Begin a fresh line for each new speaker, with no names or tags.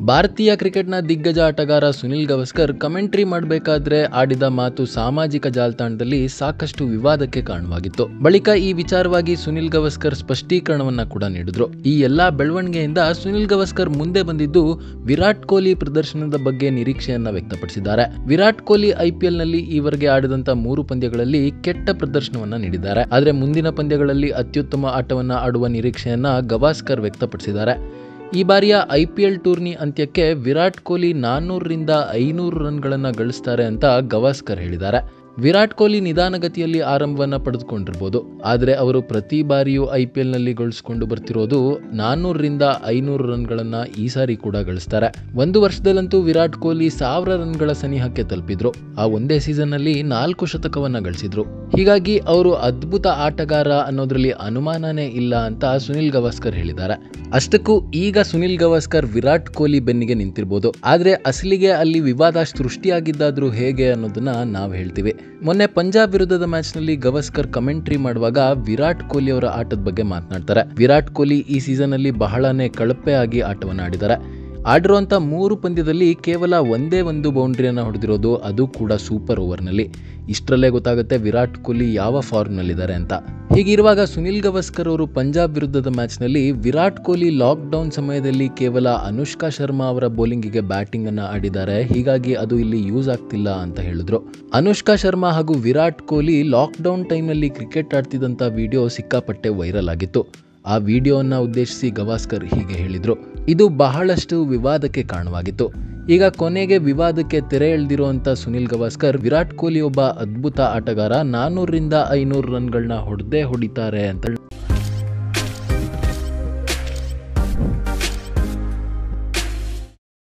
ಭಾರತೀಯ ಕ್ರಿಕೆಟ್ನ ದಿಗ್ಗಜ ಆಟಗಾರ ಸುನಿಲ್ ಗವಾಸ್ಕರ್ ಕಮೆಂಟ್ರಿ ಮಾಡಬೇಕಾದ್ರೆ ಆಡಿದ ಮಾತು ಸಾಮಾಜಿಕ ಜಾಲತಾಣದಲ್ಲಿ ಸಾಕಷ್ಟು ವಿವಾದಕ್ಕೆ ಕಾರಣವಾಗಿತ್ತು ಬಳಿಕ ಈ ವಿಚಾರವಾಗಿ ಸುನಿಲ್ ಗವಾಸ್ಕರ್ ಸ್ಪಷ್ಟೀಕರಣವನ್ನ ಕೂಡ ನೀಡಿದ್ರು ಈ ಎಲ್ಲಾ ಬೆಳವಣಿಗೆಯಿಂದ ಸುನಿಲ್ ಗವಾಸ್ಕರ್ ಮುಂದೆ ಬಂದಿದ್ದು ವಿರಾಟ್ ಕೊಹ್ಲಿ ಪ್ರದರ್ಶನದ ಬಗ್ಗೆ ನಿರೀಕ್ಷೆಯನ್ನ ವ್ಯಕ್ತಪಡಿಸಿದ್ದಾರೆ ವಿರಾಟ್ ಕೊಹ್ಲಿ ಐಪಿಎಲ್ ನಲ್ಲಿ ಈವರೆಗೆ ಆಡಿದಂತ ಮೂರು ಪಂದ್ಯಗಳಲ್ಲಿ ಕೆಟ್ಟ ಪ್ರದರ್ಶನವನ್ನ ನೀಡಿದ್ದಾರೆ ಆದರೆ ಮುಂದಿನ ಪಂದ್ಯಗಳಲ್ಲಿ ಅತ್ಯುತ್ತಮ ಆಟವನ್ನ ಆಡುವ ನಿರೀಕ್ಷೆಯನ್ನ ಗವಾಸ್ಕರ್ ವ್ಯಕ್ತಪಡಿಸಿದ್ದಾರೆ ಈ ಬಾರಿಯ ಐ ಪಿ ಎಲ್ ಟೂರ್ನಿ ಅಂತ್ಯಕ್ಕೆ ವಿರಾಟ್ ಕೊಹ್ಲಿ ನಾನ್ನೂರರಿಂದ ಐನೂರು ರನ್ಗಳನ್ನು ಗಳಿಸ್ತಾರೆ ಅಂತ ಗವಾಸ್ಕರ್ ಹೇಳಿದ್ದಾರೆ ವಿರಾಟ್ ಕೊಹ್ಲಿ ನಿಧಾನಗತಿಯಲ್ಲಿ ಆರಂಭವನ್ನ ಪಡೆದುಕೊಂಡಿರ್ಬೋದು ಆದರೆ ಅವರು ಪ್ರತಿ ಬಾರಿಯೂ ಐ ಪಿ ಎಲ್ನಲ್ಲಿ ಗಳಿಸ್ಕೊಂಡು ಬರ್ತಿರೋದು ನಾನ್ನೂರರಿಂದ ಐನೂರು ರನ್ಗಳನ್ನ ಈ ಸಾರಿ ಕೂಡ ಗಳಿಸ್ತಾರೆ ಒಂದು ವರ್ಷದಲ್ಲಂತೂ ವಿರಾಟ್ ಕೊಹ್ಲಿ ಸಾವಿರ ರನ್ಗಳ ಸನಿಹಕ್ಕೆ ತಲುಪಿದ್ರು ಆ ಒಂದೇ ಸೀಸನ್ನಲ್ಲಿ ನಾಲ್ಕು ಶತಕವನ್ನ ಗಳಿಸಿದ್ರು ಹೀಗಾಗಿ ಅವರು ಅದ್ಭುತ ಆಟಗಾರ ಅನ್ನೋದ್ರಲ್ಲಿ ಅನುಮಾನನೇ ಇಲ್ಲ ಅಂತ ಸುನಿಲ್ ಗವಾಸ್ಕರ್ ಹೇಳಿದ್ದಾರೆ ಅಷ್ಟಕ್ಕೂ ಈಗ ಸುನಿಲ್ ಗವಾಸ್ಕರ್ ವಿರಾಟ್ ಕೊಹ್ಲಿ ಬೆನ್ನಿಗೆ ನಿಂತಿರ್ಬೋದು ಆದ್ರೆ ಅಸಲಿಗೆ ಅಲ್ಲಿ ವಿವಾದ ಸೃಷ್ಟಿಯಾಗಿದ್ದಾದ್ರೂ ಹೇಗೆ ಅನ್ನೋದನ್ನ ನಾವು ಹೇಳ್ತೀವಿ ಮೊನ್ನೆ ಪಂಜಾಬ್ ವಿರುದ್ಧದ ಮ್ಯಾಚ್ನಲ್ಲಿ ಗವಾಸ್ಕರ್ ಕಮೆಂಟ್ರಿ ಮಾಡುವಾಗ ವಿರಾಟ್ ಕೊಹ್ಲಿ ಅವರ ಆಟದ ಬಗ್ಗೆ ಮಾತನಾಡ್ತಾರೆ ವಿರಾಟ್ ಕೊಹ್ಲಿ ಈ ಸೀಸನ್ ಅಲ್ಲಿ ಬಹಳನೇ ಕಳಪೆ ಆಗಿ ಆಟವನ್ನು ಆಡಿದ್ದಾರೆ ಆಡಿರುವಂಥ ಮೂರು ಪಂದ್ಯದಲ್ಲಿ ಕೇವಲ ಒಂದೇ ಒಂದು ಬೌಂಡ್ರಿಯನ್ನು ಹೊಡೆದಿರೋದು ಅದು ಕೂಡ ಸೂಪರ್ ಓವರ್ನಲ್ಲಿ ಇಷ್ಟರಲ್ಲೇ ಗೊತ್ತಾಗುತ್ತೆ ವಿರಾಟ್ ಕೊಹ್ಲಿ ಯಾವ ಫಾರ್ಮ್ನಲ್ಲಿದ್ದಾರೆ ಅಂತ ಹೀಗಿರುವಾಗ ಸುನಿಲ್ ಗವಾಸ್ಕರ್ ಅವರು ಪಂಜಾಬ್ ವಿರುದ್ಧದ ಮ್ಯಾಚ್ನಲ್ಲಿ ವಿರಾಟ್ ಕೊಹ್ಲಿ ಲಾಕ್ಡೌನ್ ಸಮಯದಲ್ಲಿ ಕೇವಲ ಅನುಷ್ಕಾ ಶರ್ಮಾ ಅವರ ಬೌಲಿಂಗಿಗೆ ಬ್ಯಾಟಿಂಗ್ ಅನ್ನ ಆಡಿದ್ದಾರೆ ಹೀಗಾಗಿ ಅದು ಇಲ್ಲಿ ಯೂಸ್ ಆಗ್ತಿಲ್ಲ ಅಂತ ಹೇಳಿದ್ರು ಅನುಷ್ಕಾ ಶರ್ಮಾ ಹಾಗೂ ವಿರಾಟ್ ಕೊಹ್ಲಿ ಲಾಕ್ಡೌನ್ ಟೈಮ್ನಲ್ಲಿ ಕ್ರಿಕೆಟ್ ಆಡ್ತಿದ್ದಂಥ ವಿಡಿಯೋ ಸಿಕ್ಕಾಪಟ್ಟೆ ವೈರಲ್ ಆಗಿತ್ತು ಆ ವಿಡಿಯೋನ ಉದ್ದೇಶಿಸಿ ಗವಾಸ್ಕರ್ ಹೀಗೆ ಹೇಳಿದ್ರು ಇದು ಬಹಳಷ್ಟು ವಿವಾದಕ್ಕೆ ಕಾರಣವಾಗಿತ್ತು ಈಗ ಕೊನೆಗೆ ವಿವಾದಕ್ಕೆ ತೆರೆ ಎಳೆದಿರುವಂತ ಸುನಿಲ್ ಗವಾಸ್ಕರ್ ವಿರಾಟ್ ಕೊಹ್ಲಿ ಒಬ್ಬ ಅದ್ಭುತ ಆಟಗಾರ ನಾನ್ನೂರರಿಂದ ಐನೂರು ರನ್ಗಳನ್ನ ಹೊಡೆದೇ ಹೊಡಿತಾರೆ ಅಂತ